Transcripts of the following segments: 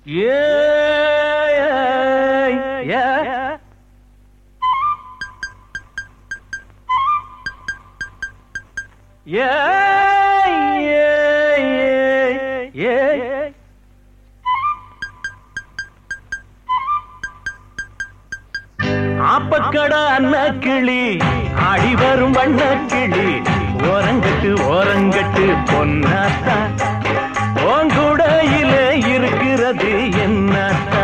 ஏய், ஏய். ஏய், ஏய், ஏய், ஏய். ஆப்பக்கட அன்ன கிளி ஆடி வரும் வண்ண கிளி ஓரங்கட்டு ஓரங்கட்டு பொன்னாத்தா ஓங்குடையில இருக்கிறது என்னத்தா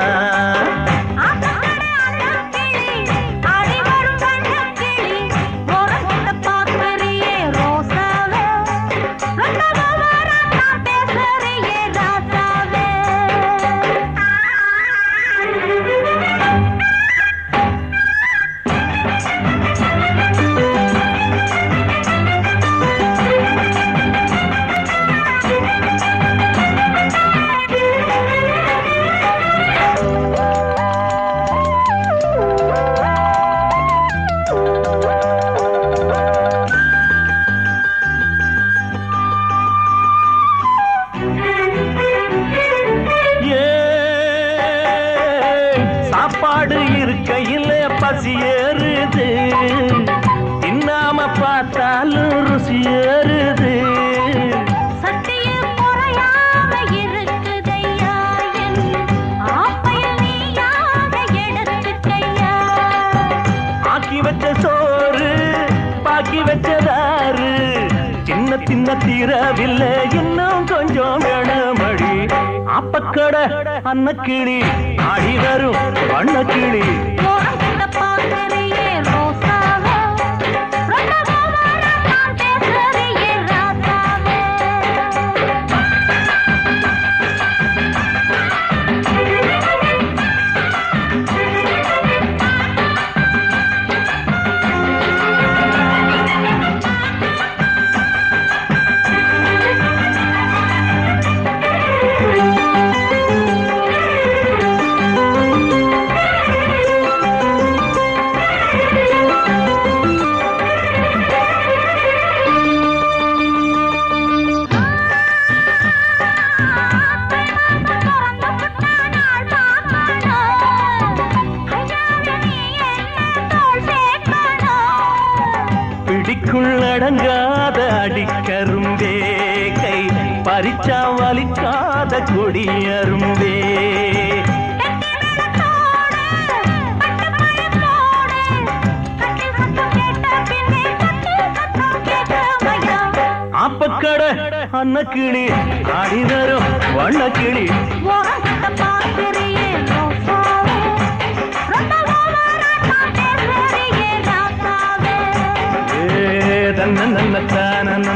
ஏய், சாப்பாடு இருக்கையில் பசி ஏறுது தின்னாம பார்த்தாலும் ருசி ஏறுது ஆக்கி வச்ச சோறு பாக்கி வச்சதாரு சின்ன சின்ன தீரவில்லை இன்னும் கொஞ்சம் வேணமடி அப்பக்கட அன்னக்கிளி ஆடி வரும் வண்ணக்கிளி பிடிக்குள் அடங்காத அடிக்கரும்பே கை பறிச்சா வலிக்காத கொடியரும்பே ஆப்பக்கட அன்னக்கிளி ஆடி வரும் வண்ணக்கிளி ஏ தன்ன நன்ன தான